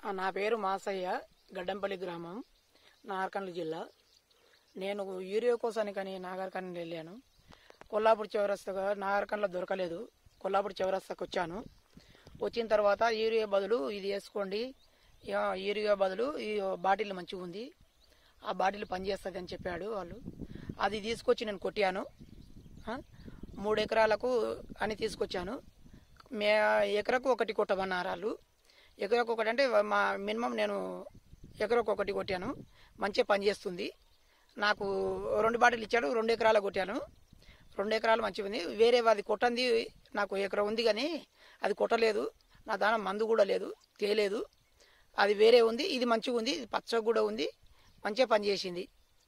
ఆ, నా పేరు మాసయ్య గడ్డంపల్లి గ్రామం నాగర్కర్నూలు జిల్లా నేను యూరియా కోసానికని నాగర్కర్నూలు వెళ్ళాను కొల్లాపూర్ చౌరస్తగా నాగర్కర్నూలో దొరకలేదు కొల్లాపూర్ చౌరస్తాకు వచ్చాను వచ్చిన తర్వాత యూరియా బదులు ఇది వేసుకోండి ఇక యూరియా బదులు ఈ బాటిల్ మంచిగా ఉంది ఆ బాటిల్ పనిచేస్తుంది అని చెప్పాడు వాళ్ళు అది తీసుకొచ్చి నేను కొట్టాను ఆ, మూడు ఎకరాలకు అని తీసుకొచ్చాను మే ఎకరకు ఒకటి కొట్టమన్నారు వాళ్ళు ఎకరకు ఒకటి అంటే మా మినిమం నేను ఎకరకు ఒకటి కొట్టాను మంచిగా పనిచేస్తుంది నాకు రెండు బాటిల్ ఇచ్చాడు రెండు ఎకరాలు కొట్టాను రెండు ఎకరాలు మంచిగా ఉంది వేరే అది కొట్టంది నాకు ఎకరం ఉంది కానీ అది కొట్టలేదు నా దాని మందు కూడా లేదు తేలేదు అది వేరే ఉంది ఇది మంచిగా ఉంది ఇది పచ్చగా కూడా ఉంది మంచిగా పనిచేసింది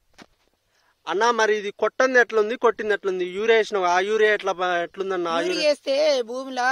అన్న మరి ఇది కొట్టంది ఎట్లుంది కొట్టింది ఎట్లుంది యూరియా వేసినావు ఆ యూరియా ఎట్లా ప- ఎట్లుందన్న ఆ యూరియా యూరియా వేస్తే భూమిలో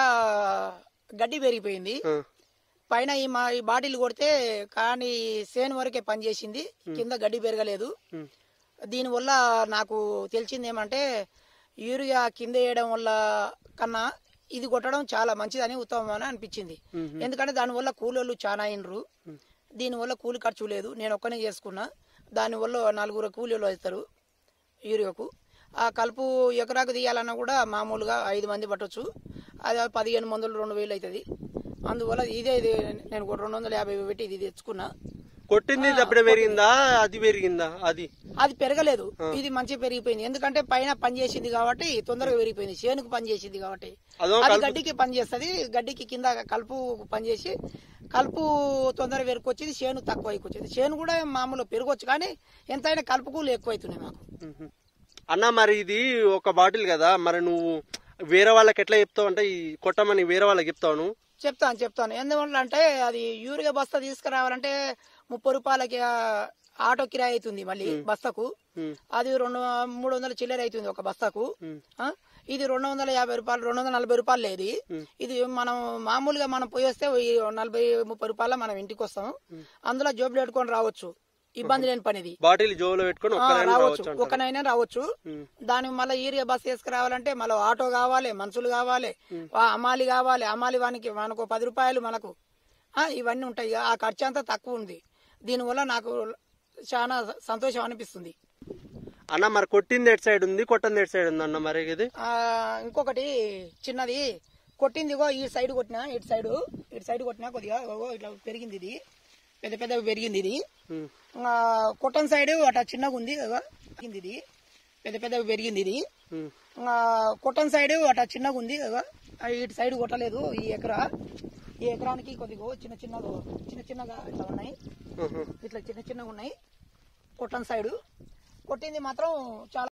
గడ్డి పెరిగిపోయింది ఆ, పైన ఈ మా ఈ బాటిల్ కొడితే కానీ సేను వరకే పనిచేసింది కింద గడ్డి పెరగలేదు ఉమ్, దీనివల్ల నాకు తెలిసింది ఏమంటే యూరియా కింద వేయడం వల్ల కన్నా ఇది కొట్టడం చాలా మంచిదని ఉత్తమం అని అనిపించింది మ్మ్. ఎందుకంటే దానివల్ల కూలోళ్ళు చాలా అయినరు దీనివల్ల కూలి ఖర్చు లేదు నేను ఒక్కనే చేసుకున్నా దానివల్ల నలుగురు కూలీలు అవుతారు యూరియాకు ఆ కలుపు ఎకరాకు తీయాలన్నా కూడా మామూలుగా ఐదు మంది పట్టొచ్చు అది పదిహేను వందలు రెండు వేలు అవుతుంది అందువల్ల ఇదే ఇది నేను ఒక రెండు వందల యాభై పెట్టి ఇది తెచ్చుకున్నా కొట్టింది అప్పుడే పెరిగిందా అది పెరిగిందా అది అది పెరగలేదు ఇది మంచిగా పెరిగిపోయింది ఎందుకంటే పైన పని చేసింది కాబట్టి తొందరగా పెరిగిపోయింది చేనుకు పని చేసింది కాబట్టి అదో అది గడ్డికి పని చేస్తుంది గడ్డికి కింద కలుపు పని చేసి కలుపు తొందరగా పెరుకొచ్చేది చేను తక్కువ అయిపోయింది చేను కూడా మామూలు పెరగొచ్చు కానీ ఎంతైనా కలుపుకూలు ఎక్కువ అవుతున్నాయి మాకు మ్మ్. అన్న మరి ఇది ఒక బాటిల్ కదా మరి నువ్వు వేరే వాళ్ళకి ఎట్లా చెప్తావు అంటే ఈ కొట్టమని వేరే వాళ్ళకి చెప్తావు నువ్వు చెప్తాను చెప్తాను ఎందువల్ల అంటే అది యూరియా బస్తా తీసుకురావాలంటే ముప్పై రూపాయలకి ఆ, ఆటో కిరాయి అవుతుంది మళ్ళీ బస్తాకు మ్మ్. అది రెండు మూడు వందల చిల్లర అవుతుంది ఒక బస్తాకు మ్మ్. ఆ? ఇది రెండు వందల యాభై రూపాయలు రెండు వందల నలభై రూపాయలు లేదు ఇది మనం మామూలుగా మనం పోయి వస్తే ఈ నలభై ముప్పై రూపాయల మనం ఇంటికి వస్తాం అందులో జోబులు పెట్టుకొని రావచ్చు ఇబ్బంది లేని పని ఇది బాటిల్ జోలో పెట్టుకొని ఆ, ఒక్కరైనా రావచ్చు రావచ్చు అంటారు. ఒకనైనా రావచ్చు మ్మ్. దానికి మళ్ళీ యూరియా బస్ వేసుకురావాలంటే మళ్ళీ ఆటో కావాలి మనుషులు కావాలి ఆ అమాలి కావాలి అమాలి వానికి మనకు పది రూపాయలు మనకు ఆ, ఇవన్నీ ఉంటాయి ఇక ఆ ఖర్చు అంతా తక్కువ ఉంది దీనివల్ల నాకు చాలా సంతోషం అనిపిస్తుంది అన్న మరి కొట్టింది ఎటు సైడ్ ఉంది కొట్టంది ఎటు సైడ్ ఉంది అన్న మరి ఇది ఆ, ఇంకొకటి చిన్నది కొట్టింది ఇగో ఈ సైడ్ కొట్టిన ఇటు సైడ్ ఇటు సైడ్ కొట్టినా కొద్దిగా ఇగో ఇట్లా పెరిగింది ఇది పెద్ద పెద్దగా పెరిగింది ఇది మ్మ్. ఆ, కొట్టన్ సైడ్ అట్లా చిన్నగా ఉంది ఇగో పెరిగింది ఇది పెద్ద పెద్దగా పెరిగింది ఇది మ్మ్. ఆ, కొట్టన్ సైడ్ అట్లా చిన్నగా ఉంది ఇగో. ఆ, ఇటు సైడ్ కొట్టలేదు ఈ ఎకరా ఈ ఎకరానికి కొద్దిగా చిన్న చిన్నగా చిన్న చిన్నగా ఇట్లా ఉన్నాయి ఆహా. ఇట్లా చిన్న చిన్నగా ఉన్నాయి కొట్టన్ సైడ్ కొట్టింది మాత్రం చాలా